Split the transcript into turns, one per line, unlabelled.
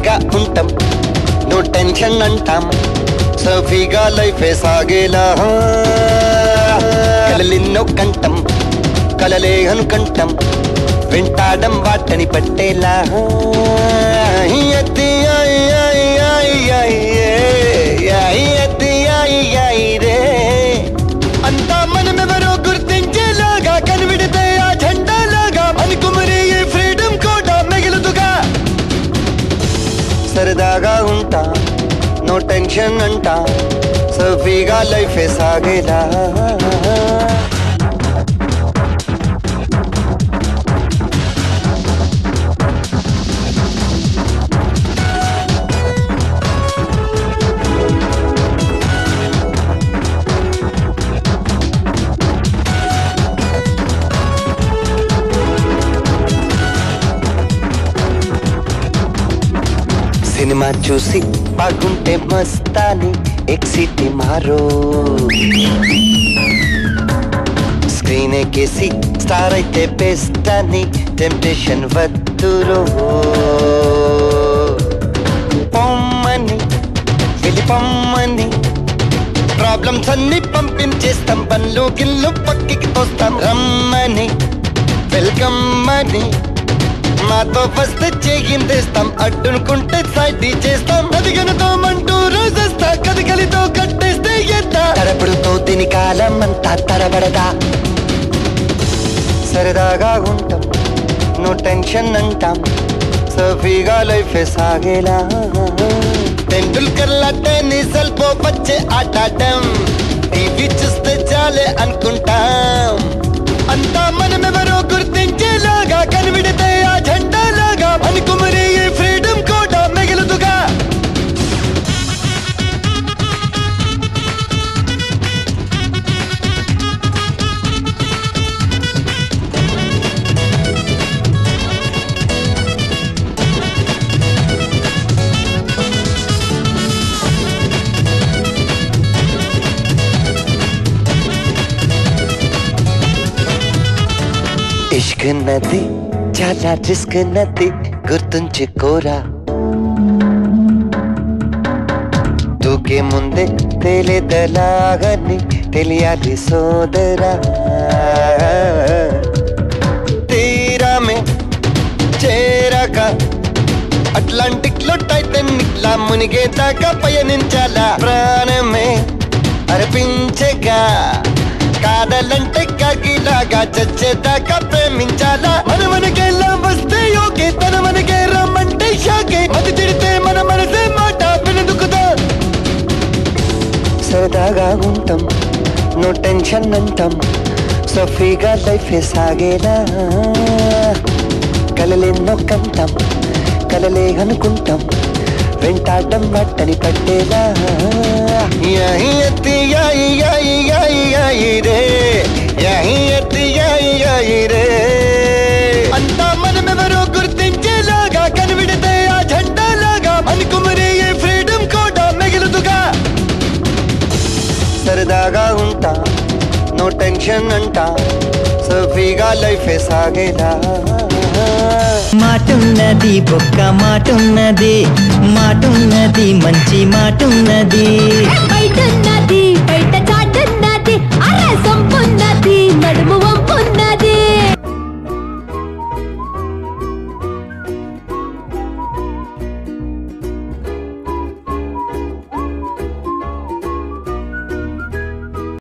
హ్యాపీగా ఉంటాం no tension అంటాం సఫీగా లైఫ్ సాగేలా కలలిన్నో కంటం కలలే అనుకంటం వెంటాడం వాటని పట్టేలా యతి ఐ ఐ ఐ ఐ ఐ యతి ఐ ఐ రే అంతా మనమెవరో గుర్తించేలాగా కనివిడితే ఆ జెండాలాగా అనుకుమరి ఈ ఫ్రీడమ్ కూడా మిగులుతుగా సరదాగా ఉంటా నో టెన్షన్ అంటా సఫీగా లైఫ్ సాగేలా సినిమా చూసి బాగుంటే మస్తాని ఎక్సిటీ మారో స్క్రీన్ ఎక్కేసి స్టార్ అయితే బెస్ట్ అని టెంప్టేషన్ వద్దురో పొమ్మని వెళ్ళి పొమ్మని ప్రాబ్లమ్స్ అన్ని పంపించేస్తాం పనులు గిల్లు పక్కికి తోస్తాం రమ్మని వెల్కమ్ అని మాతో వస్తే చేయిందేస్తాం అడ్డునుకుంటే సైడ్ చేస్తాం అదిగనతోమంటూ రోజేస్తా కదిగలితో కట్టేస్తే ఎత్తా తరపుడుతో దీని కాలం అంతా తరబడదా సరదాగా ఉంటాం నో టెన్షన్ అంటాం సఫీగా లైఫ్ సాగేలా టెండూల్కర్ లాంటి నిజల్పో వచ్చే ఆటాటం టీవీ చూస్తే చాలే అనుకుంటాం అంతా మనమెవరో గుర్తించేలాగా కనివిడితే ఆ జెండాలాగా అనుకుమరి ఈ ఫ్రీడమ్ కూడా మిగులుతుగా ఇష్క్ నది చాలా రిస్క్ నది గుర్తుంచుకోరా దూకే ముందే తెలియదలాగని తెలియాలి సోదరా తీరామే చేరాక అట్లాంటిక్ లో టైటానిక్ లా మునిగేదాకా పయనించాలా ప్రాణమే అర్పించగా కాదలంటే కాకిలాగా చచ్చేదాకా ప్రేమించాలా మన మనకెలా వస్తే యోగే తన మనకే రమ్మంటే షాకే అది తిడితే మన మనసే మాట వినదుకుదా సరదాగా ఉంటాం నో టెన్షన్ అంటాం సఫీగా లైఫ్ సాగేలా కలలెన్నో కంటాం కలలే అనుకుంటాం వెంటాడడం వాటని పట్టేలా యాయి ఎత్తి యాయి యాయి యాయి యాయి రే యాయి ఎత్తి యాయి యాయి రే అంతా మనమెవరో గుర్తించేలాగా కనివిడితే ఆ జెండాలాగా అనుకుమరి ఈ ఫ్రీడమ్ కూడా మిగులుతుగా సరదాగా ఉంటా నో టెన్షన్ అంటా సఫీగా లైఫ్ సాగేలా
మాటున్నది బొక్క మాటున్నది మాటున్నది మంచి మాటున్నది
బయటున్నది